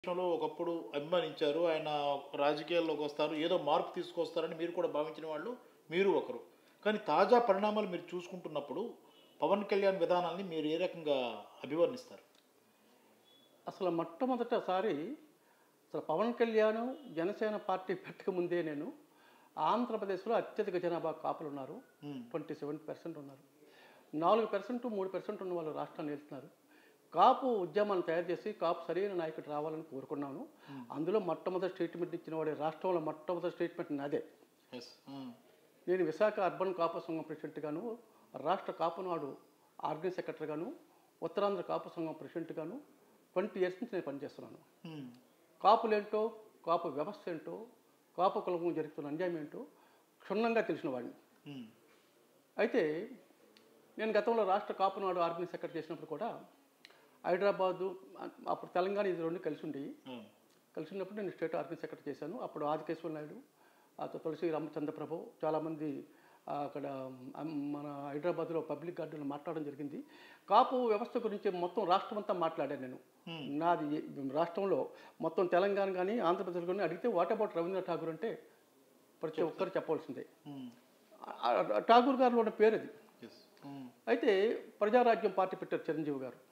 విషయంలో ఒకప్పుడు అభిమానించారు ఆయన రాజకీయాల్లోకి వస్తారు ఏదో మార్పు తీసుకొస్తారని మీరు కూడా భావించిన వాళ్ళు మీరు ఒకరు కానీ తాజా పరిణామాలు మీరు చూసుకుంటున్నప్పుడు పవన్ కళ్యాణ్ విధానాన్ని మీరు ఏ రకంగా అభివర్ణిస్తారు అసలు మొట్టమొదటిసారి అసలు పవన్ కళ్యాణ్ జనసేన పార్టీ పెట్టక ముందే నేను ఆంధ్రప్రదేశ్లో అత్యధిక జనాభా కాపులు ఉన్నారు మ్మ్. ట్వంటీ సెవెన్ పర్సెంట్ ఉన్నారు నాలుగు పర్సెంట్ మూడు పర్సెంట్ ఉన్న వాళ్ళు రాష్ట్రాన్ని వెళ్తున్నారు కాపు ఉద్యమాన్ని తయారు చేసి కాపు సరైన నాయకుడు రావాలని కోరుకున్నాను అందులో మొట్టమొదటి స్టేట్మెంట్ ఇచ్చిన వాడే రాష్ట్రంలో మొట్టమొదటి స్టేట్మెంట్ నాదే ఎస్ నేను విశాఖ అర్బన్ కాపు సంఘం ప్రెసిడెంట్గాను రాష్ట్ర కాపు నాడు ఆర్గనైజ్ సెక్రటరీగాను ఉత్తరాంధ్ర కాపు సంఘం ప్రెసిడెంట్గాను ట్వంటీ ఇయర్స్ నుంచి నేను పనిచేస్తున్నాను కాపులేంటో కాపు వ్యవస్థ ఏంటో కాపు కులం జరుగుతున్న అన్యాయం ఏంటో క్షుణ్ణంగా తెలిసిన వాడిని అయితే నేను గతంలో రాష్ట్ర కాపు నాడు ఆర్గనైజ్ సెక్రటరీ చేసినప్పుడు కూడా హైదరాబాదు అప్పుడు తెలంగాణ ఇది రెండు కలిసి ఉండి కలిసి ఉన్నప్పుడు నేను స్టేట్ ఆర్గనైజ్ సెక్రటరీ చేశాను అప్పుడు ఆదికేశ్వర నాయుడు ఆ తర్వాత తులసి రామచంద్ర ప్రభు చాలామంది ఆ, అక్కడ అమ్, మన హైదరాబాద్లో పబ్లిక్ గార్డెన్లో మాట్లాడడం జరిగింది కాపు వ్యవస్థ గురించి మొత్తం రాష్ట్రం అంతా మాట్లాడాను నేను నాది ఏ- రాష్ట్రంలో మొత్తం తెలంగాణ కానీ ఆంధ్రప్రదేశ్ కానీ అడిగితే వాట్ అబౌట్ రవీంద్రనాథ్ ఠాగూర్ అంటే ప్రతి ఒక్కరు చెప్పవలసిందే ఆ- ఆ ఠాగూర్ గారిలో ఉన్న పేరు అది ఎస్ అయితే ప్రజారాజ్యం పార్టీ పెట్టారు చిరంజీవి గారు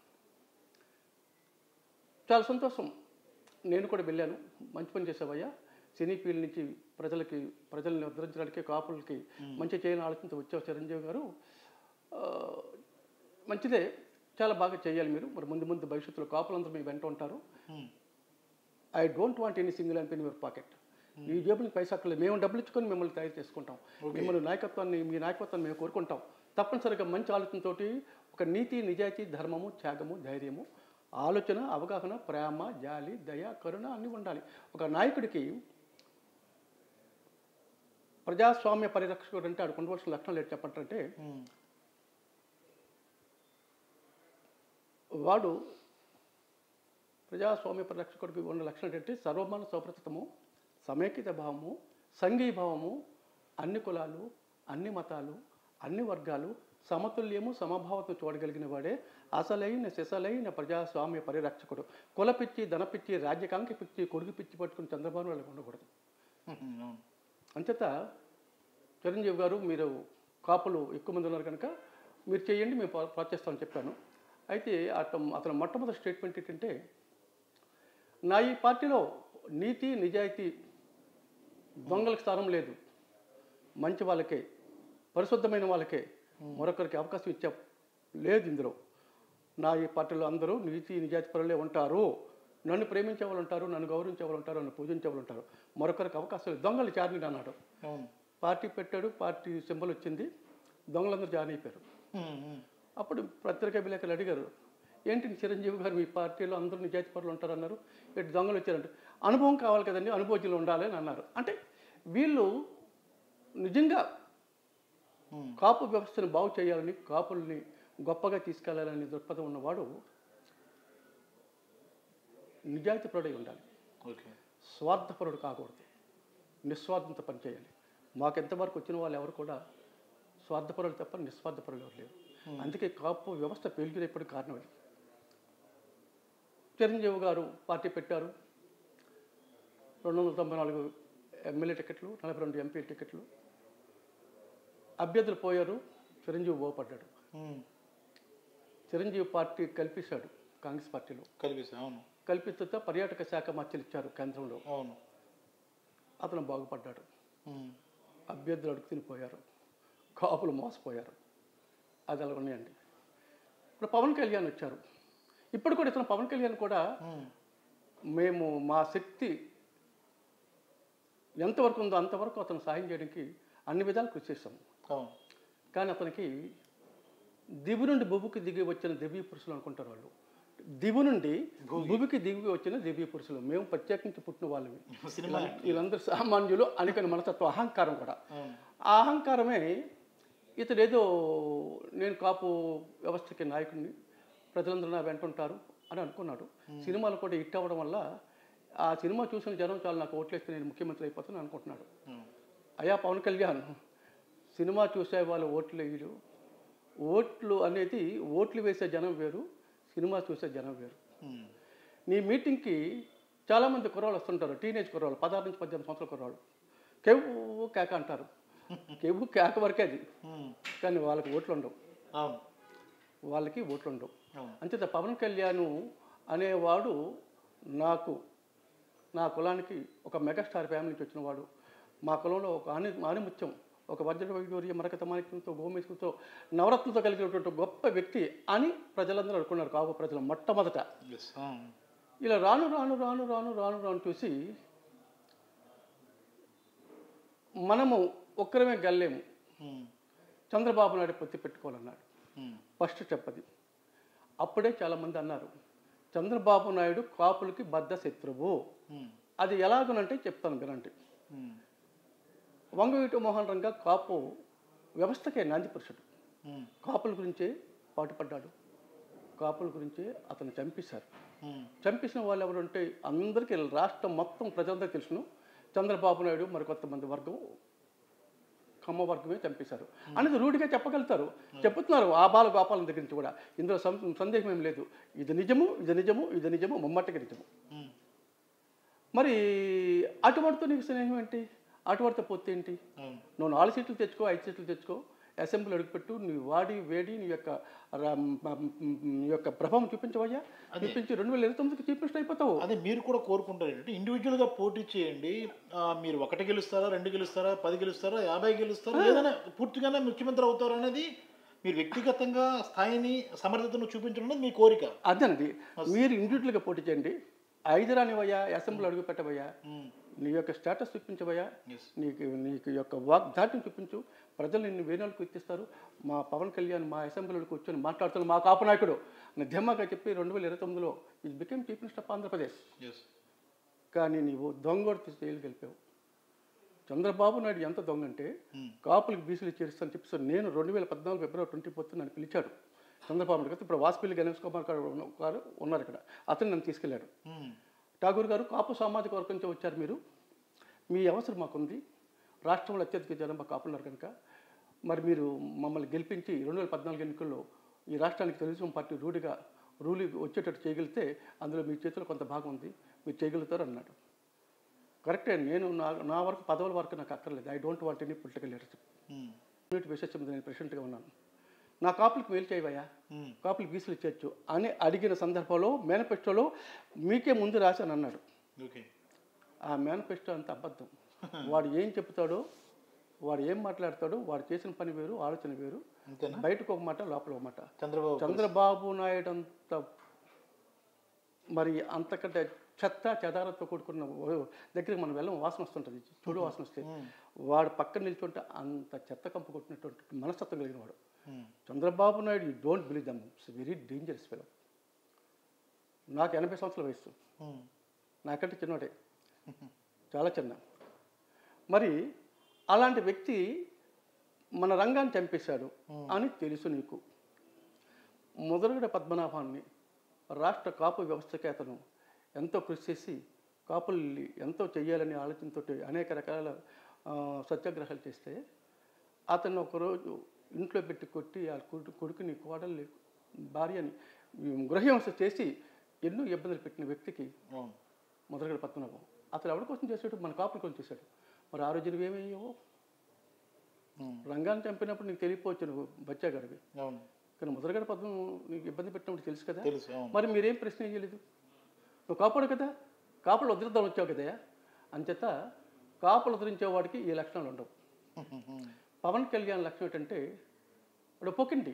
చాలా సంతోషం నేను కూడా వెళ్ళాను మంచి పని చేసావయ్యా సినీ ఫీల్డ్ నుంచి ప్రజలకి ప్రజల్ని ఉద్ధరించడానికి కాపులకి మంచి చేయని ఆలోచనతో వచ్చావు చిరంజీవి గారు ఆ, మంచిదే చాలా బాగా చేయాలి మీరు మరి ముందు ముందు భవిష్యత్తులో కాపులందరూ మీ వెంట ఉంటారు I don't want any single and in your pocket ఈ జేబులకు పైసా అక్కర్లేదు మేము డబ్బులు ఇచ్చుకొని మిమ్మల్ని తయారు చేసుకుంటాం మిమ్మల్ని నాయకత్వాన్ని మీ నాయకత్వాన్ని మేము కోరుకుంటాం తప్పనిసరిగా మంచి ఆలోచనతోటి ఒక నీతి నిజాయితీ ధర్మము త్యాగము ధైర్యము ఆలోచన అవగాహన ప్రేమ జాలి దయ కరుణ అన్నీ ఉండాలి ఒక నాయకుడికి ప్రజాస్వామ్య పరిరక్షకుడు అంటే ఆడు ఉండవలసిన లక్షణాలు ఏంటి చెప్పంటే వాడు ప్రజాస్వామ్య పరిరక్షకుడికి ఉన్న లక్షణం ఏంటంటే సర్వమాన సౌప్రతము సమైక్యత భావము సంఘీభావము అన్ని కులాలు అన్ని మతాలు అన్ని వర్గాలు సమతుల్యము సమభావత చూడగలిగిన వాడే అసలైన సిసలైన ప్రజాస్వామ్య పరిరక్షకుడు కులపిచ్చి ధనపిచ్చి రాజ్యకాంక్ష పిచ్చి కొడుకు పిచ్చి పట్టుకుని చంద్రబాబు వాళ్ళకి ఉండకూడదు అంచేత చిరంజీవి గారు మీరు కాపులు ఎక్కువ మంది ఉన్నారు కనుక మీరు చేయండి మేము ప్రా- ప్రోత్సహిస్తామని చెప్పాను అయితే అతను అతను మొట్టమొదటి స్టేట్మెంట్ ఏంటంటే నా ఈ పార్టీలో నీతి నిజాయితీ దొంగలకు స్థానం లేదు మంచి వాళ్ళకే పరిశుద్ధమైన వాళ్ళకే మరొకరికి అవకాశం ఇచ్చా లేదు ఇందులో నా ఈ పార్టీలో అందరూ నీతి నిజాయితీ పరులే ఉంటారు నన్ను ప్రేమించే వాళ్ళు ఉంటారు నన్ను గౌరవించే వాళ్ళు ఉంటారు నన్ను పూజించే వాళ్ళు ఉంటారు మరొకరికి అవకాశం లేదు దొంగలు చారిని అన్నాడు అవును పార్టీ పెట్టాడు పార్టీ సింబల్ వచ్చింది దొంగలందరూ జాయిన్ అయిపోయారు అప్పుడు పత్రికా విలేకరులు అడిగారు ఏంటి చిరంజీవి గారు మీ పార్టీలో అందరూ నిజాయితీ పరులు ఉంటారన్నారు ఇటు దొంగలు వచ్చారంటే అనుభవం కావాలి కదండి అనుభవజ్ఞులు ఉండాలి అని అన్నారు అంటే వీళ్ళు నిజంగా కాపు వ్యవస్థను బాగు చేయాలని కాపుల్ని గొప్పగా తీసుకెళ్లాలని దృక్పథం ఉన్నవాడు నిజాయితీపరుడై ఉండాలి ఓకే స్వార్థపరుడు కాకూడదు నిస్వార్థంతో పనిచేయాలి మాకు ఎంతవరకు వచ్చిన వాళ్ళు ఎవరు కూడా స్వార్థపరులు తప్ప నిస్వార్థపరులు ఎవరు లేరు అందుకే కాపు వ్యవస్థ పేలిగినప్పటికి కారణం అది చిరంజీవి గారు పార్టీ పెట్టారు రెండు వందల తొంభై నాలుగు ఎమ్మెల్యే టికెట్లు నలభై రెండు ఎంపీ టికెట్లు అభ్యర్థులు పోయారు చిరంజీవి ఓపడ్డాడు చిరంజీవి పార్టీ కల్పించాడు కాంగ్రెస్ పార్టీలో కలిపేసి అవును కల్పిత పర్యాటక శాఖ మధ్యలు ఇచ్చారు కేంద్రంలో అవును అతను బాగుపడ్డాడు అభ్యర్థులు అడుగు తినిపోయారు కాపులు మోసపోయారు అది అలా ఉన్నాయండి ఇప్పుడు పవన్ కళ్యాణ్ వచ్చారు ఇప్పుడు కూడా ఇతను పవన్ కళ్యాణ్ కూడా మేము మా శక్తి ఎంతవరకు ఉందో అంతవరకు అతను సాయం చేయడానికి అన్ని విధాలు కృషి చేశాము అవును కానీ అతనికి దివి నుండి భువికి దిగి వచ్చిన దివ్య పురుషులు అనుకుంటారు వాళ్ళు దివి నుండి భువికి దిగి వచ్చిన దివ్య పురుషులు మేము ప్రత్యేకించి పుట్టిన వాళ్ళవి సినిమా వీళ్ళందరూ సామాన్యులు అనుకుని మనస్తత్వం అహంకారం కూడా అవును ఆ అహంకారమే ఇతడు ఏదో నేను కాపు వ్యవస్థకి నాయకుడిని ప్రజలందరూ నా వెంట ఉంటారు అని అనుకున్నాడు సినిమాలు కూడా హిట్ అవ్వడం వల్ల ఆ సినిమా చూసిన జనం చాలా నాకు ఓట్లేస్తే నేను ముఖ్యమంత్రి అయిపోతాను అనుకుంటున్నాడు ఉమ్. అయ్యా పవన్ కళ్యాణ్ సినిమా చూసే వాళ్ళు ఓట్లు వేయరు ఓట్లు అనేది ఓట్లు వేసే జనం వేరు సినిమా చూసే జనం వేరు ఉమ్. నీ మీటింగ్కి చాలామంది కుర్రాళ్ళు వస్తుంటారు టీనేజ్ కుర్రాళ్ళు పదహారు నుంచి పద్దెనిమిది సంవత్సరాల కుర్రాళ్ళు కెవ్వు కేక అంటారు కెవ్వు కేక వరకే అది ఉమ్. కానీ వాళ్ళకి ఓట్లు ఉండవు అవును వాళ్ళకి ఓట్లు ఉండవు అవును అంచేత పవన్ కళ్యాణ్ అనేవాడు నాకు నా కులానికి ఒక మెగాస్టార్ ఫ్యామిలీ నుంచి వచ్చిన వాడు మా కులంలో ఒక ఆని ఆనిముత్యం ఒక వజ్ర వైడూర్య మరకత మాణిక్యంతో గోమేశంతో నవరత్నంతో కలిగినటువంటి గొప్ప వ్యక్తి అని ప్రజలందరూ అనుకున్నారు కావు ప్రజలు మొట్టమొదట ఎస్ ఇలా రాను రాను రాను రాను రాను రాను చూసి మనము ఒక్కరమే గల్లేము చంద్రబాబు నాయుడు పొత్తి పెట్టుకోవాలన్నాడు ఫస్ట్ చెప్పది అప్పుడే చాలామంది అన్నారు చంద్రబాబు నాయుడు కాపులకి బద్ద శత్రువు అది ఎలాగనంటే చెప్తాను వినండి వంగవీటి మోహన్ రంగ కాపు వ్యవస్థకే నాంది పురుషుడు కాపుల గురించే పాటుపడ్డాడు కాపుల గురించే అతను చంపేశారు చంపేసిన వాళ్ళు ఎవరంటే అందరికీ రాష్ట్రం మొత్తం ప్రజలందరికీ తెలుసును చంద్రబాబు నాయుడు మరి కొంతమంది వర్గం కమ్మ వర్గమే చంపేశారు అనేది రూఢిగా చెప్పగలుగుతారు చెప్పుతున్నారు ఆ బాల గోపాలం దగ్గర నుంచి కూడా ఇందులో సం- సందేహం ఏం లేదు ఇది నిజము ఇది నిజము ఇది నిజము ముమ్మటికి నిజము మరి అటువంటితో నీకు స్నేహం ఏంటి అటువంటితో పొత్తు ఏంటి అవును నువ్వు నాలుగు సీట్లు తెచ్చుకో ఐదు సీట్లు తెచ్చుకో అసెంబ్లీ అడుగుపెట్టు నీ వాడి వేడి నీ యొక్క రా- మ- మ్, నీ యొక్క ప్రభావం చూపించవయ్యా చూపించి రెండు వేల ఇరవై తొమ్మిదికి చీఫ్ మినిస్టర్ అయిపోతావు అదే మీరు కూడా కోరుకుంటారు ఏంటంటే ఇండివిజువల్గా పోటీ చేయండి ఆ, మీరు ఒకటి గెలుస్తారా రెండు గెలుస్తారా పది గెలుస్తారా యాభై గెలుస్తారా ఏదైనా పూర్తిగానే ముఖ్యమంత్రి అవుతారు అనేది మీరు వ్యక్తిగతంగా స్థాయిని సమర్థతను చూపించడం అనేది మీ కోరిక అదేనండి మీరు ఇండివిజువల్గా పోటీ చేయండి ఐదు రానివయ్యా అసెంబ్లీ అడుగు పెట్టవయ్యా నీ యొక్క స్టేటస్ చూపించవయ్యా Yes. నీకు నీకు యొక్క వాగ్దాటిని చూపించు ప్రజలు నిన్ను వేణులకు ఎత్తిస్తారు మా పవన్ కళ్యాణ్ మా అసెంబ్లీలో కూర్చొని మాట్లాడుతున్న మా కాపు నాయకుడు అని ధీమాగా చెప్పి రెండు వేల ఇరవై తొమ్మిదిలో ఇది became chief minister of Andhra Pradesh yes కానీ నీవు దొంగోడు జైలు గెలిపావు చంద్రబాబు నాయుడు ఎంత దొంగ అంటే Hmm. కాపులకు బీసీలు చేరుస్తాను చెప్పి నేను రెండు వేల పద్నాలుగు ఫిబ్రవరి ట్వంటీ ఫోర్త్ నన్ను పిలిచాడు చంద్రబాబు నాయుడు గారు ఇప్పుడు వాసుపల్లి గణేష్ కుమార్ గారు ఉన్న- గారు ఉన్నారు ఇక్కడ అతను నన్ను తీసుకెళ్ళాడు ఠాగూర్ గారు కాపు సామాజిక వర్గం నుంచి వచ్చారు మీరు మీ అవసరం మాకుంది రాష్ట్రంలో అత్యధిక జనాభా కాపున్నారు కనుక మరి మీరు మమ్మల్ని గెలిపించి రెండు వేల పద్నాలుగు ఎన్నికల్లో ఈ రాష్ట్రానికి తెలుగుదేశం పార్టీ రూఢిగా రూలి వచ్చేటట్టు చేయగలిగితే అందులో మీ చేతిలో కొంత భాగం ఉంది మీరు చేయగలుగుతారు అన్నాడు కరెక్టే నేను నా నా వరకు పదవుల వరకు నాకు అక్కర్లేదు I don't want any political leadership unit విశేషం నేను ప్రెసిడెంట్గా ఉన్నాను నా కాపులకు మేలు చేయవయ్యా కాపులు గీసులు ఇచ్చేయచ్చు అని అడిగిన సందర్భంలో మేనిఫెస్టోలో మీకే ముందు రాశాను అన్నాడు ఓకే ఆ మేనిఫెస్టో అంత అబద్ధం వాడు ఏం చెప్తాడో వాడు ఏం మాట్లాడతాడో వాడు చేసిన పని వేరు ఆలోచన వేరు అంతేనా బయటకు ఒక మాట లోపల ఒక మాట చంద్రబాబు చంద్రబాబు నాయుడు అంత మరి అంతకంటే చెత్త చెదారతో కూడుకున్న ఓ- దగ్గరికి మనం వెళ్ళం వాసన వస్తుంటుంది చూడు వాసన వస్తే వాడు పక్కన నిల్చుంటే అంత చెత్త కంపు కొట్టినటువంటి మనస్తత్వం కలిగిన వాడు Chandrababu Naidu you don't believe them it's very dangerous fellow నాకు ఎనభై సంవత్సరాల వయసు నాకంటే చిన్నవాడే చాలా చిన్న మరి అలాంటి వ్యక్తి మన రంగాన్ని చంపేశాడు అని తెలుసు నీకు మొదలుగడ పద్మనాభాన్ని రాష్ట్ర కాపు వ్యవస్థకి అతను ఎంతో కృషి చేసి కాపుల్ని ఎంతో చెయ్యాలని ఆలోచనతో అనేక రకాల ఆ, సత్యాగ్రహాలు చేస్తే అతను ఒకరోజు ఇంట్లో పెట్టి కొట్టి ఆ కొడుకు కొడుకుని కోడల్ని భార్యని ఉమ్, గృహహింస చేసి ఎన్నో ఇబ్బందులు పెట్టిన వ్యక్తికి అవును మొదలుగడ పద్మనాభం అతను ఎవరి కోసం చేశాడు మన కాపుల కోసం చేశాడు మరి ఆ రోజు నువ్వేమయ్యావు రంగాన్ని చంపినప్పుడు నీకు తెలియపోవచ్చు నువ్వు బచ్చాగాడివి అవును కానీ మొదలుగడ పద్మం నీకు ఇబ్బంది పెట్టినప్పుడు తెలుసు కదా తెలుసు అవును మరి మీరేం ప్రశ్న చేయలేదు నువ్వు కాపాడు కదా కాపులు ఉద్ధరిద్దాం వచ్చావు కదా అంచేత కాపులు ఉద్ధరించేవాడికి ఈ లక్షణాలు ఉండవు పవన్ కళ్యాణ్ లక్షణం ఏంటంటే ఇప్పుడు పొకింటి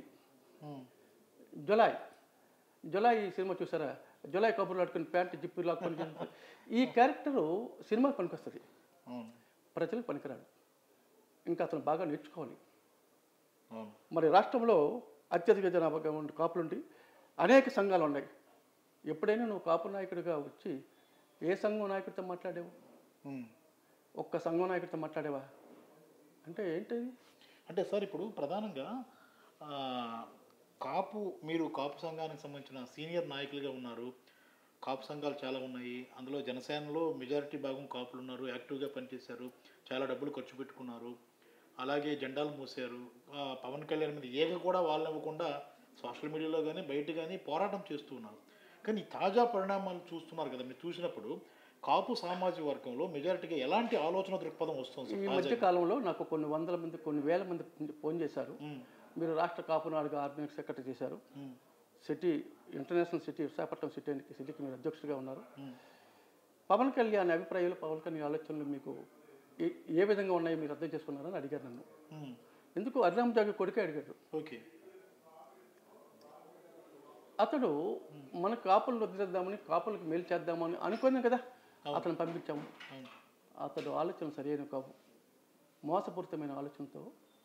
జులాయ్ జులాయ్ సినిమా చూసారా జులాయ్ కబుర్లు ఆడుకుని ప్యాంట్ జిప్పు లాక్కొని ఈ క్యారెక్టరు సినిమా పనికొస్తుంది అవును ప్రజలకు పనికిరాడు ఇంకా అతను బాగా నేర్చుకోవాలి అవును మరి రాష్ట్రంలో అత్యధిక జనాభాగా ఉండి కాపులుండి అనేక సంఘాలు ఉన్నాయి ఎప్పుడైనా నువ్వు కాపు నాయకుడిగా వచ్చి ఏ సంఘం నాయకుడితో మాట్లాడావు ఉమ్. ఒక్క సంఘం నాయకుడితో మాట్లాడావా అంటే ఏంటది అంటే సార్ ఇప్పుడు ప్రధానంగా ఆ, కాపు మీరు కాపు సంఘానికి సంబంధించిన సీనియర్ నాయకులుగా ఉన్నారు కాపు సంఘాలు చాలా ఉన్నాయి అందులో జనసేనలో మెజారిటీ భాగం కాపులు ఉన్నారు యాక్టివ్గా పనిచేశారు చాలా డబ్బులు ఖర్చు పెట్టుకున్నారు అలాగే జెండాలు మూసారు ఆ, పవన్ కళ్యాణ్ మీద ఏగ కూడా వాళ్ళనివ్వకుండా సోషల్ మీడియాలో కానీ బయట కానీ పోరాటం చేస్తూ ఉన్నారు కానీ ఈ తాజా పరిణామాలు చూస్తున్నారు కదా మీరు చూసినప్పుడు కాపు సామాజిక వర్గంలో మెజారిటీగా ఎలాంటి ఆలోచన దృక్పథం వస్తుంది ఈ సార్? మధ్య కాలంలో నాకు కొన్ని వందల మంది కొన్ని వేల మంది ఫోన్ చేశారు ఉమ్, మీరు రాష్ట్ర కాపు నాడుగా ఆర్గనైజ్ సెక్రటరీ చేశారు um, city international city Visakhapatnam city సిటీకి మీరు అధ్యక్షుడిగా ఉన్నారు ఉమ్, పవన్ కళ్యాణ్ అభిప్రాయాలు పవన్ కళ్యాణ్ ఆలోచనలు మీకు ఏ- ఏ విధంగా ఉన్నాయో మీరు అర్థం చేసుకున్నారని అడిగారు నన్ను ఉమ్, ఎందుకు అర్రామ్ జాగి కొడుకే అడిగాడు ఓకే అతడు మన కాపులను వదిలేద్దామని కాపులకు మేలు చేద్దామని అనుకున్నాం కదా అతను పంపించాము అవును అతడు ఆలోచన సరైన కావు మోసపూరితమైన ఆలోచనతో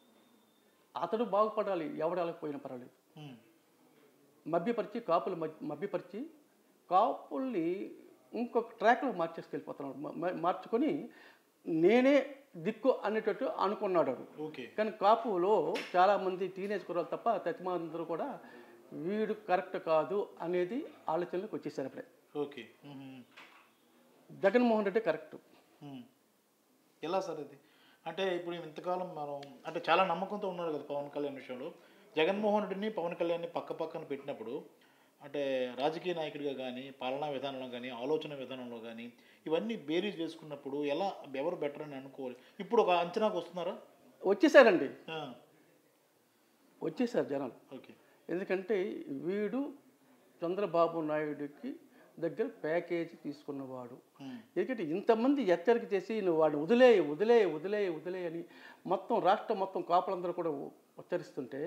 అతడు బాగుపడాలి ఎవడాలకపోయినా పర్వాలేదు ఉమ్, మభ్యపరిచి కాపులు మధ్య- మభ్యపరిచి కాపుల్ని ఇంకొక ట్రాక్లో మార్చేసుకెళ్ళిపోతున్నాడు మ- మ- మార్చుకొని నేనే దిక్కు అనేటట్టు అనుకున్నాడు వాడు. ఓకే కానీ కాపులో చాలామంది టీనేజ్ కుర్రాలు తప్ప తతిమాందరూ కూడా వీడు కరెక్ట్ కాదు అనేది ఆలోచనలోకి వచ్చేసారు అప్పుడే okay um, Jaganmohan Reddy correct um. ఎలా సార్ అది అంటే ఇప్పుడు ఇంతకాలం మనం అంటే చాలా నమ్మకంతో ఉన్నారు కదా పవన్ కళ్యాణ్ విషయంలో జగన్మోహన్ రెడ్డిని పవన్ కళ్యాణ్ని పక్క పక్కన పెట్టినప్పుడు అంటే రాజకీయ నాయకుడిగా కానీ పాలనా విధానంలో కానీ ఆలోచన విధానంలో కానీ ఇవన్నీ బేరీజ్ వేసుకున్నప్పుడు ఎలా ఎవరు బెటర్ అని అనుకోవాలి ఇప్పుడు ఒక అంచనాకు వస్తున్నారా వచ్చేసారండి ఆ, వచ్చేసారు జనాలు ఓకే ఎందుకంటే వీడు చంద్రబాబు నాయుడికి దగ్గర ప్యాకేజీ తీసుకున్నవాడు ఉమ్, ఎందుకంటే ఇంతమంది హెచ్చరిక చేసి నువ్వు వాడిని వదిలే వదిలే వదిలే వదిలే అని మొత్తం రాష్ట్రం మొత్తం కాపులందరూ కూడా ఉచ్చరిస్తుంటే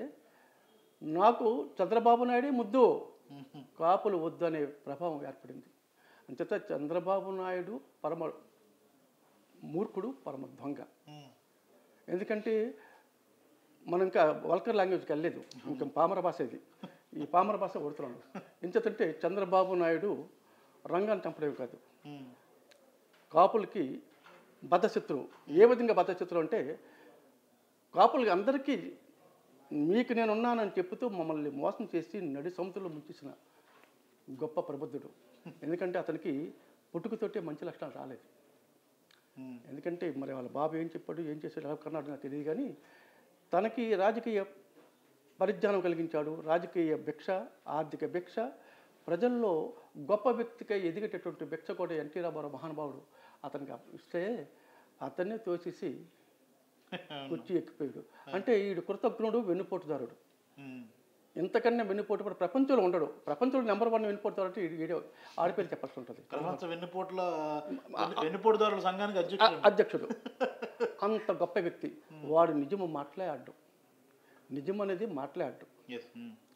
నాకు చంద్రబాబు నాయుడే ముద్దు ఉమ్, కాపులు వద్దు అనే ప్రభావం ఏర్పడింది అంచేత చంద్రబాబు నాయుడు పరమ మూర్ఖుడు పరమ దొంగ ఉమ్, ఎందుకంటే మనం ఇంకా వల్కర్ లాంగ్వేజ్కి వెళ్ళలేదు ఇంకా పామర భాష ఇది ఈ పామర భాష కొడుతున్నాను ఎంచేతంటే చంద్రబాబు నాయుడు రంగాన్ని చంపడమే కాదు ఉమ్, కాపులకి బద్ధశత్రువు ఏ విధంగా బద్ధశత్రువు అంటే కాపులకి అందరికీ మీకు నేను ఉన్నానని చెప్తూ మమ్మల్ని మోసం చేసి నడి సముద్రంలో ముంచేసిన గొప్ప ప్రబుద్ధుడు ఎందుకంటే అతనికి పుట్టుకతోటే మంచి లక్షణాలు రాలేదు ఉమ్, ఎందుకంటే మరి వాళ్ళ బాబు ఏం చెప్పాడు ఏం చేశాడు ఎలా కన్నాడు నాకు తెలియదు కానీ తనకి రాజకీయ పరిజ్ఞానం కలిగించాడు రాజకీయ భిక్ష ఆర్థిక భిక్ష ప్రజల్లో గొప్ప వ్యక్తిగా ఎదిగేటటువంటి భిక్ష కూడా ఎన్టీ రామారావు మహానుభావుడు అతనికి ఇస్తే అతన్నే తోసేసి కుర్చీ ఎక్కిపోయాడు అంటే ఈడు కృతజ్ఞుడు వెన్నుపోటుదారుడు ఉమ్, ఇంతకన్నా వెన్నుపోటు కూడా ప్రపంచంలో ఉండడు ప్రపంచంలో నెంబర్ వన్ వెన్నుపోటుదారు అంటే ఈడు- ఈడే ఆడిపేరు చెప్పాల్సి ఉంటుంది ప్రపంచ వెన్నుపోట్ల వెన్నుపోటుదారుల సంఘానికి అధ్యక్షుడు అధ్యక్షుడు అంత గొప్ప వ్యక్తి వాడు నిజము మాట్లాడాడు నిజం అనేది మాట్లాడాడు ఎస్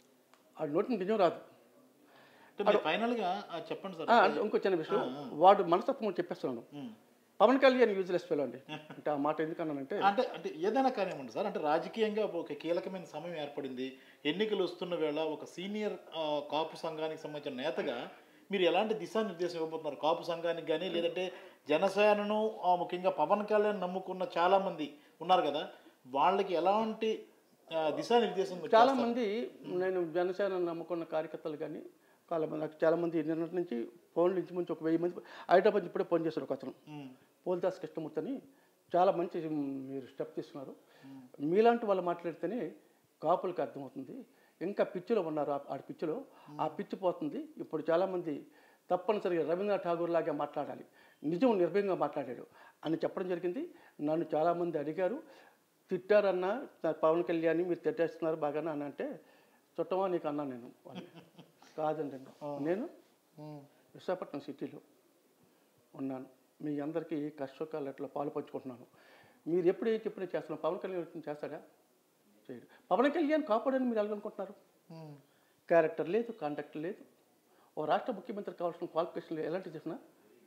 ఆ నోటి నిజం రాదు అంటే మీరు ఫైనల్గా ఆ, చెప్పండి సార్ ఆ, అంటే ఇంకో చిన్న విషయం వాడు మనస్తత్వం చెప్పేస్తున్నాను um. Pawan Kalyan useless fellow అండి అంటే ఆ మాట ఎందుకన్నానంటే అంటే అంటే ఏదైనా కానివ్వండి సార్ అంటే రాజకీయంగా ఒక కీలకమైన సమయం ఏర్పడింది ఎన్నికలు వస్తున్న వేళ ఒక సీనియర్ ఆ, కాపు సంఘానికి సంబంధించిన నేతగా మీరు ఎలాంటి దిశానిర్దేశం ఇవ్వబోతున్నారు కాపు సంఘానికి కానీ లేదంటే జనసేనను ఆ, ముఖ్యంగా పవన్ కళ్యాణ్ నమ్ముకున్న చాలా మంది ఉన్నారు కదా వాళ్ళకి ఎలాంటి ఆ, దిశానిర్దేశం మీరు చాలా మంది నేను జనసేన నమ్ముకున్న కార్యకర్తలు కానీ చాలా మంది నాకు చాలా మంది నిన్నటి నుంచి ఫోన్ నుంచి ముంచి ఒక వెయ్యి మంది హైదరాబాద్ ఇప్పుడే ఫోన్ చేశారు ఒక అతను ఉమ్, పోల్దాస్ కృష్ణమూర్తి అని చాలా మంచి మీరు స్టెప్ తీసుకున్నారు మీలాంటి వాళ్ళు మాట్లాడితేనే కాపులకు అర్థమవుతుంది ఇంకా పిచ్చిలో ఉన్నారు ఆ- ఆ పిచ్చిలో ఆ పిచ్చి పోతుంది ఇప్పుడు చాలామంది తప్పనిసరిగా రవీంద్రనాథ్ ఠాగూర్ లాగా మాట్లాడాలి నిజం నిర్భయంగా మాట్లాడాడు అని చెప్పడం జరిగింది నన్ను చాలామంది అడిగారు తిట్టారన్నా నా పవన్ కళ్యాణ్ మీరు తిట్టేస్తున్నారు బాగానే అని అంటే చుట్టమా నీకు అన్నాను నేను వాళ్ళని. కాదండి నేను ఉమ్, విశాఖపట్నం సిటీలో ఉన్నాను మీ అందరికీ కష్టకాలు ఎట్లా పాలు పంచుకుంటున్నాను మీరు ఎప్పుడు ఏం చెప్పినా చేస్తున్నాను పవన్ కళ్యాణ్ వచ్చి చేస్తాడా చేయడు పవన్ కళ్యాణ్ కాపాడని మీరు ఎలాగనుకుంటున్నారు ఉమ్, క్యారెక్టర్ లేదు కాంటాక్ట్ లేదు ఓ రాష్ట్ర ముఖ్యమంత్రి కావాల్సిన క్వాలిఫికేషన్లు ఎలాంటి చేసినా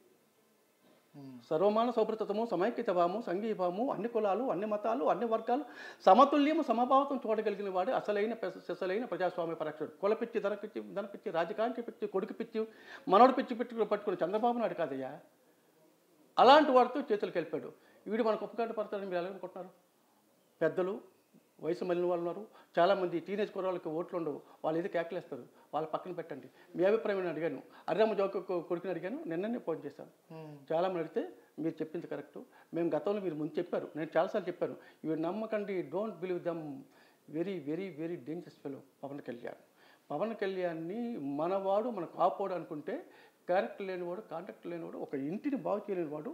ఉమ్, సర్వమాన సౌభృతము సమైక్యత భావము సంఘీభావము అన్ని కులాలు అన్ని మతాలు అన్ని వర్గాలు సమతుల్యము సమభావతం చూడగలిగిన వాడు అసలైన పెస- సిసలైన ప్రజాస్వామ్య పరక్షుడు కులపిచ్చి ధనపిచ్చి ధనపిచ్చి రాజకాంక్ష పిచ్చి కొడుకు పిచ్చి మనోడు పిచ్చి పిచ్చి పట్టుకుని చంద్రబాబు నాయుడు కాదయ్యా అలాంటి వాడితో చేతులకు వెళ్ళిపోయాడు వీడు మనకు ఉపకార పడతాడని మీరు ఎలా అనుకుంటున్నారు పెద్దలు వయసు మళ్ళిన వాళ్ళు ఉన్నారు చాలామంది టీనేజ్ కుర్రాళ్ళకి ఓట్లు ఉండవు వాళ్ళు ఏదో కేకలేస్తారు వాళ్ళ పక్కన పెట్టండి మీ అభిప్రాయం నేను అడిగాను అర్రమ్మ జోక కొడుకుని అడిగాను నిన్ననే ఫోన్ చేశాను ఉమ్, చాలా మంది అడిగితే మీరు చెప్పింది కరెక్ట్ మేము గతంలో మీరు ముందు చెప్పారు నేను చాలాసార్లు చెప్పాను ఇవి నమ్మకండి don't believe them very very very dangerous fellow Pawan Kalyan Pawan కళ్యాణ్ని మనవాడు మన కాపోడు అనుకుంటే క్యారెక్టర్ లేనివాడు కాంటాక్ట్ లేనివాడు ఒక ఇంటిని బాగు చేయలేని వాడు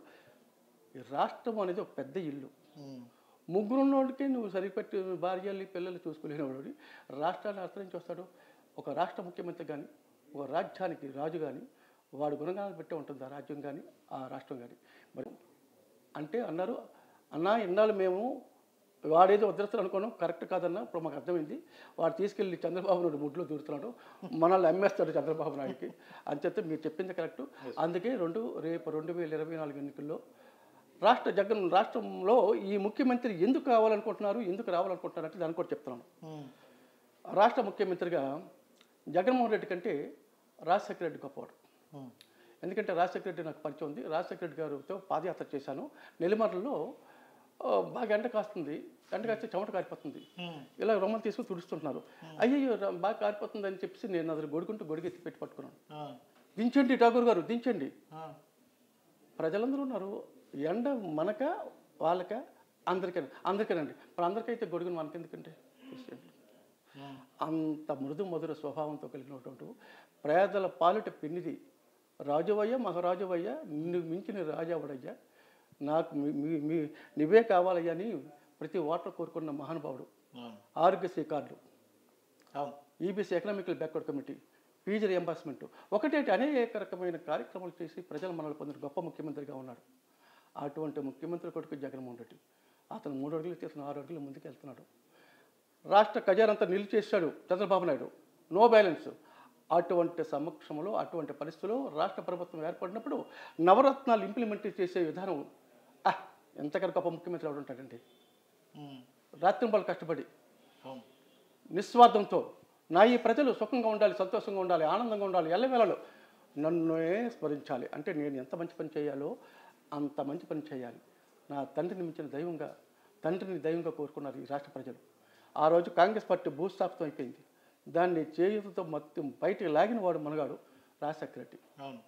ఈ రాష్ట్రం అనేది ఒక పెద్ద ఇల్లు ఉమ్. ముగ్గురున్నోడికి నువ్వు సరిపెట్టి భార్యలు పిల్లలు చూసుకోలేనివాడు రాష్ట్రాన్ని అర్థరించి వస్తాడు ఒక రాష్ట్ర ముఖ్యమంత్రి కానీ ఒక రాజ్యానికి రాజు కానీ వాడు గుణగానాలు పెట్టే ఉంటుంది ఆ రాజ్యం కానీ ఆ రాష్ట్రం కానీ మరి అంటే అన్నారు అన్నా ఇన్నాళ్ళు మేము వాడేదో ఉద్ధరిస్తాడు అనుకోవడం కరెక్ట్ కాదన్నా ఇప్పుడు మాకు అర్థమైంది వాడు తీసుకెళ్ళి చంద్రబాబు నాయుడు ముడ్లో దూరుతున్నాడు మనల్ని అమ్మేస్తాడు చంద్రబాబు నాయుడుకి అంచేత మీరు చెప్పింది కరెక్ట్ అందుకే రెండు రేపు రెండు వేల ఇరవై నాలుగు ఎన్నికల్లో రాష్ట్ర జగన్ రాష్ట్రంలో ఈ ముఖ్యమంత్రి ఎందుకు కావాలనుకుంటున్నారు ఎందుకు రావాలనుకుంటున్నారు అంటే దాన్ని కూడా చెప్తున్నాను ఉమ్. రాష్ట్ర ముఖ్యమంత్రిగా జగన్మోహన్ రెడ్డి కంటే రాజశేఖర రెడ్డి గొప్పవాడు ఉమ్. ఎందుకంటే రాజశేఖర రెడ్డి నాకు పరిచయం ఉంది రాజశేఖర రెడ్డి గారితో పాదయాత్ర చేశాను నెల్లిమర్లలో ఆ, బాగా ఎండ కాస్తుంది ఎండ కాస్తే చెమట కారిపోతుంది ఉమ్. ఇలా రొమ్మలు తీసుకుని తుడుస్తుంటున్నారు అయ్యో ర- బాగా కారిపోతుంది అని చెప్పేసి నేను అసలు గొడుకుంటూ గొడిగి ఎత్తి పెట్టి పట్టుకున్నాను ఆ. దించండి ఠాగూర్ గారు దించండి ఆ. ప్రజలందరూ ఉన్నారు ఎండ మనక వాళ్ళక అందరికైనా అందరికైనండి మరి అందరికైతే గొడుగును మనకెందుకంటే తీసుకెళ్ళి. ఉమ్. అంత మృదు మధుర స్వభావంతో కలిగినటువంటి పేదల పాలిట పెన్నిది రాజువయ్య మహారాజువయ్య నిన్ను మించిన రాజావుడయ్యా నాకు మీ- మీ- మీ నువ్వే కావాలయ్యా అని ప్రతి ఓటర్ కోరుకున్న మహానుభావుడు అవును. ఆరోగ్యశ్రీ కార్డులు అవును EBC economical backward committee fee reimbursement ఒకటేటి అనేక రకమైన కార్యక్రమాలు చేసి ప్రజల మనల్ని పొందిన గొప్ప ముఖ్యమంత్రిగా ఉన్నాడు అటువంటి ముఖ్యమంత్రి కొడుకు జగన్మోహన్ రెడ్డి అతను మూడు అడుగులు చేసిన ఆరు అడుగులు ముందుకు వెళ్తున్నాడు రాష్ట్ర ఖజానంతా నిలిచేశాడు చంద్రబాబు నాయుడు నో బ్యాలెన్స్ అటువంటి సమక్షంలో అటువంటి పరిస్థితుల్లో రాష్ట్ర ప్రభుత్వం ఏర్పడినప్పుడు నవరత్నాలు ఇంప్లిమెంట్ చేసే విధానం ఆ, ఎంతకన్నా గొప్ప ముఖ్యమంత్రి ఎవడు ఉంటాడండి ఉమ్. రాత్రింబాలు కష్టపడి అవును నిస్వార్థంతో నా ఈ ప్రజలు సుఖంగా ఉండాలి సంతోషంగా ఉండాలి ఆనందంగా ఉండాలి ఎల్లవేళలో నన్నే స్మరించాలి అంటే నేను ఎంత మంచి పని చేయాలో అంత మంచి పని చేయాలి నా తండ్రిని మించిన దైవంగా తండ్రిని దైవంగా కోరుకున్నారు ఈ రాష్ట్ర ప్రజలు ఆ రోజు కాంగ్రెస్ పార్టీ భూస్థాపితం అయిపోయింది దాన్ని చేయుతో మొత్తం బయటికి లాగిన వాడు మనగాడు రాజశేఖర రెడ్డి అవును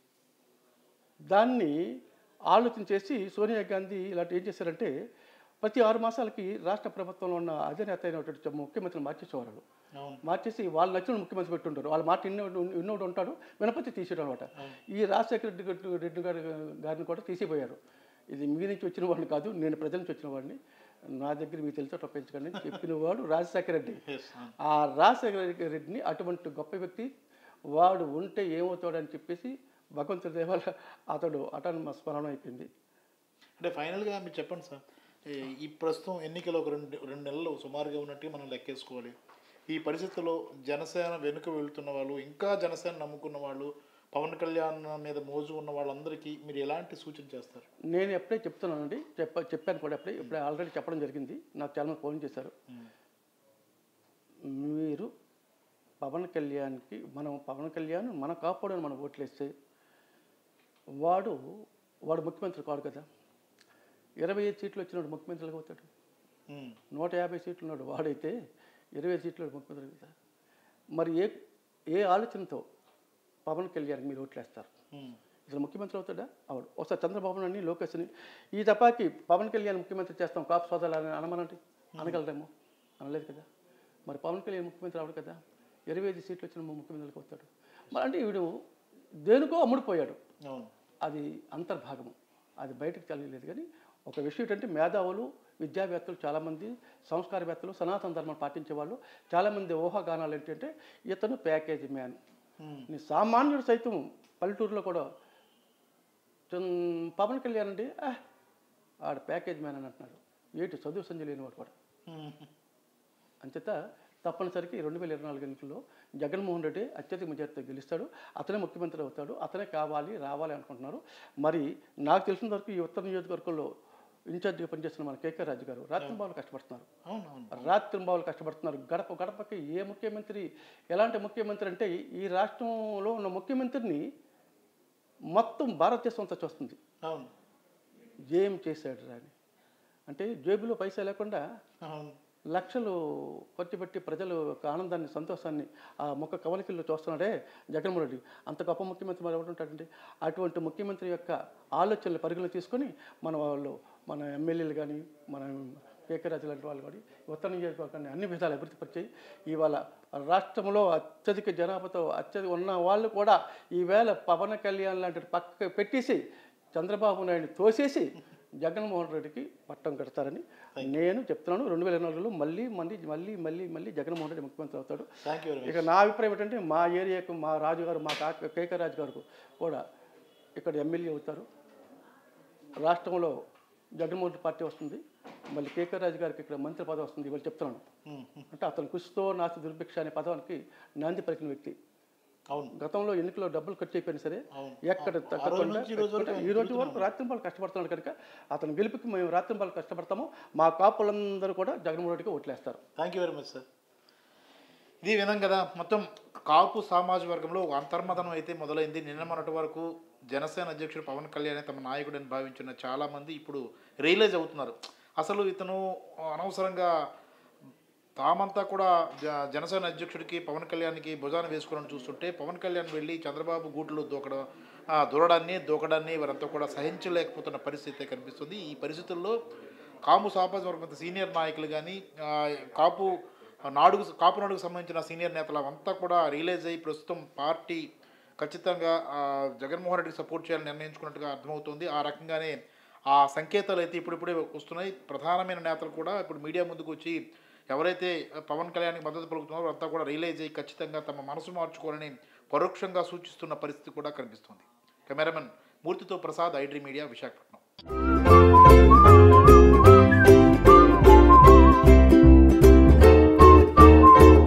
దాన్ని ఆలోచన చేసి సోనియా గాంధీ ఇలాంటి ఏం చేశారంటే ప్రతి ఆరు మాసాలకి రాష్ట్ర ప్రభుత్వంలో ఉన్న అధినేత అయినటువంటి ముఖ్యమంత్రిని మార్చేసేవారు అవును మార్చేసి వాళ్ళు నచ్చిన ముఖ్యమంత్రి పెట్టుంటారు వాళ్ళ మాట ఇన్నోడు ఇన్నోడు ఉంటాడు వినపతి తీసేయడం అనమాట ఈ రాజశేఖర రెడ్డి గారు- రెడ్డి గారి గారిని కూడా తీసిపోయారు ఇది మీ నుంచి వచ్చిన వాడిని కాదు నేను ప్రజల నుంచి వచ్చిన వాడిని నా దగ్గర మీకు తెలిసేట పెంచకండి అని చెప్పిన వాడు రాజశేఖర రెడ్డి ఎస్ అవును ఆ రాజశేఖర రెడ్డిని అటువంటి గొప్ప వ్యక్తి వాడు ఉంటే ఏమవుతాడని చెప్పేసి భగవంతుడి దేవాల అతడు అటన్ స్మరణ అయిపోయింది అంటే ఫైనల్గా మీరు చెప్పండి సార్ ఈ- ఈ ప్రస్తుతం ఎన్నికలు ఒక రెండు రెండు నెలలు సుమారుగా ఉన్నట్టుగా మనం లెక్కేసుకోవాలి ఈ పరిస్థితుల్లో జనసేన వెనుక వెళ్తున్న వాళ్ళు ఇంకా జనసేన నమ్ముకున్న వాళ్ళు పవన్ కళ్యాణ్ మీద మోజు ఉన్న వాళ్ళందరికీ మీరు ఎలాంటి సూచన చేస్తారు నేను ఎప్పుడే చెప్తున్నానండి చెప్ప చెప్పాను కూడా ఎప్పుడే ఇప్పుడే ఆల్రెడీ చెప్పడం జరిగింది నాకు చాలా మంది ఫోన్ చేశారు మీరు పవన్ కళ్యాణ్కి మనం పవన్ కళ్యాణ్ మన కాపాడని మనం ఓట్లేస్తే వాడు వాడు ముఖ్యమంత్రి కాడు కదా ఇరవై ఐదు సీట్లు వచ్చినాడు ముఖ్యమంత్రిగా అవుతాడు ఉమ్. నూట యాభై సీట్లు ఉన్నాడు వాడైతే ఇరవై ఐదు సీట్లు ముఖ్యమంత్రి కదా మరి ఏ ఏ ఆలోచనతో పవన్ కళ్యాణ్ మీరు ఓట్లేస్తారు ఉమ్. ఇతను ముఖ్యమంత్రి అవుతాడా అవడు ఒకసారి చంద్రబాబు నాయుడిని లోకేష్ని ఈ తపాకి పవన్ కళ్యాణ్ ముఖ్యమంత్రి చేస్తాం కాపు సోదరులు అని అనమనండి అనగలరేమో అనలేదు కదా మరి పవన్ కళ్యాణ్ ముఖ్యమంత్రి అవడు కదా ఇరవై ఐదు సీట్లు వచ్చిన ముఖ్యమంత్రికి అవుతాడు మరి అంటే వీడు దేనికో అమ్ముడుపోయాడు అవును అది అంతర్భాగము అది బయటకు తెలియలేదు కానీ ఒక విషయం ఏంటంటే మేధావులు విద్యావేత్తలు చాలామంది సంస్కారవేత్తలు సనాతన ధర్మం పాటించే వాళ్ళు చాలామంది ఊహాగానాలు ఏంటంటే ఇతను ప్యాకేజీ మ్యాన్ ఉమ్. నీ సామాన్యుడు సైతం పల్లెటూరులో కూడా చం- పవన్ కళ్యాణ్ అండి "ఆ, ఆడ ప్యాకేజ్ మ్యాన్ అని అంటున్నాడు ఏటి చదువు సంజయ్ లేనివాడు కూడా ఉమ్. అంచేత తప్పనిసరికి రెండు వేల ఇరవై నాలుగు ఎన్నికల్లో జగన్మోహన్ రెడ్డి అత్యధిక మెజార్టీతో గెలుస్తాడు అతనే ముఖ్యమంత్రి అవుతాడు అతనే కావాలి రావాలి అనుకుంటున్నారు మరి నాకు తెలిసిన వరకు ఈ ఉత్తర నియోజకవర్గంలో ఇన్ఛార్జిగా పనిచేస్తున్న మన కేకే రాజు గారు రాత్రింబావులు కష్టపడుతున్నారు అవును అవును రాత్రింబావులు కష్టపడుతున్నారు గడప గడపకి ఏ ముఖ్యమంత్రి ఎలాంటి ముఖ్యమంత్రి అంటే ఈ రాష్ట్రంలో ఉన్న ముఖ్యమంత్రిని మొత్తం భారతదేశం అంతా చూస్తుంది అవును ఏం చేశాడు అని అంటే జేబులో పైసా లేకుండా అవును లక్షలు ఖర్చు పెట్టి ప్రజలు యొక్క ఆనందాన్ని సంతోషాన్ని ఆ ముఖ కవలికల్లో చూస్తున్నాడే జగన్మోహన్ రెడ్డి అంత గొప్ప ముఖ్యమంత్రి మరి ఎవరు ఉంటాడండి అటువంటి ముఖ్యమంత్రి యొక్క ఆలోచనలు పరిగణలో తీసుకొని మన వాళ్ళు మన ఎమ్మెల్యేలు కానీ మన కేకే రాజు లాంటి వాళ్ళు కూడా ఉత్తర నియోజకవర్గాన్ని అన్ని విధాలు అభివృద్ధి పరిచాయి ఇవాళ రాష్ట్రంలో అత్యధిక జనాభాతో అత్యధిక ఉన్న వాళ్ళు కూడా ఈవేళ పవన్ కళ్యాణ్ లాంటి పక్క పెట్టేసి చంద్రబాబు నాయుడు తోసేసి జగన్మోహన్ రెడ్డికి పట్టం కడతారని నేను చెప్తున్నాను రెండు వేల నాలుగులో మళ్ళీ మళ్ళీ మళ్ళీ మళ్ళీ మళ్ళీ జగన్మోహన్ రెడ్డి ముఖ్యమంత్రి అవుతాడు థ్యాంక్ యూ వెరీ మచ్ ఇక నా అభిప్రాయం ఏంటంటే మా ఏరియాకు మా రాజుగారు మా కాక కేకే రాజు గారు కూడా ఇక్కడ ఎమ్మెల్యే అవుతారు రాష్ట్రంలో జగన్మోహన్ రెడ్డి పార్టీ వస్తుంది మళ్ళీ కేకే రాజు గారికి ఇక్కడ మంత్రి పదవి వస్తుంది ఇవాళ చెప్తున్నాను అంటే అతను కృషితో నాస్తి దుర్భిక్ష అనే పదవానికి నాంది పలికిన వ్యక్తి అవును గతంలో ఎన్నికల్లో డబ్బులు ఖర్చు అయిపోయినా సరే అవును. ఎక్కడ ఆ రోజు నుంచి ఈ రోజు వరకు తగ్గకుండా ఈ రోజు వరకు రాత్రింపాలు కష్టపడుతున్నాడు కనుక అతను గెలుపుకి మేము రాత్రింపాలు కష్టపడతాము మా కాపులందరూ కూడా జగన్మోహన్ రెడ్డికి ఓట్లేస్తారు thank you very much sir ఇది విధం కదా మొత్తం కాపు సామాజిక వర్గంలో ఒక అంతర్మతనం అయితే మొదలైంది నిన్న మొన్నటి వరకు జనసేన అధ్యక్షుడు పవన్ కళ్యాణ్ తమ నాయకుడని భావించిన చాలామంది ఇప్పుడు రియలైజ్ అవుతున్నారు అసలు ఇతను అనవసరంగా తామంతా కూడా జ జనసేన అధ్యక్షుడికి పవన్ కళ్యాణ్కి భుజాన వేసుకోవాలని చూస్తుంటే పవన్ కళ్యాణ్ వెళ్ళి చంద్రబాబు గూట్లో దూకడం ఆ, దూరడాన్ని దూకడాన్ని వారంతా కూడా సహించలేకపోతున్న పరిస్థితి కనిపిస్తుంది ఈ పరిస్థితుల్లో కాము సామాజిక వర్గం సీనియర్ నాయకులు కానీ కాపు నాడుగు కాపు నాడుకు సంబంధించిన సీనియర్ నేతలు అంతా కూడా రియలైజ్ అయ్యి ప్రస్తుతం పార్టీ ఖచ్చితంగా ఆ, జగన్మోహన్ రెడ్డికి సపోర్ట్ చేయాలని నిర్ణయించుకున్నట్టుగా అర్థమవుతుంది ఆ రకంగానే ఆ సంకేతాలు అయితే ఇప్పుడిప్పుడే వస్తున్నాయి ప్రధానమైన నేతలు కూడా ఇప్పుడు మీడియా ముందుకు వచ్చి ఎవరైతే పవన్ కళ్యాణ్కి మద్దతు పలుకుతున్నారో అంతా కూడా రియలైజ్ అయ్యి ఖచ్చితంగా తమ మనసు మార్చుకోవాలని పరోక్షంగా సూచిస్తున్న పరిస్థితి కూడా కనిపిస్తుంది కెమెరామెన్ మూర్తితో ప్రసాద్ ఐడ్రీ మీడియా విశాఖపట్నం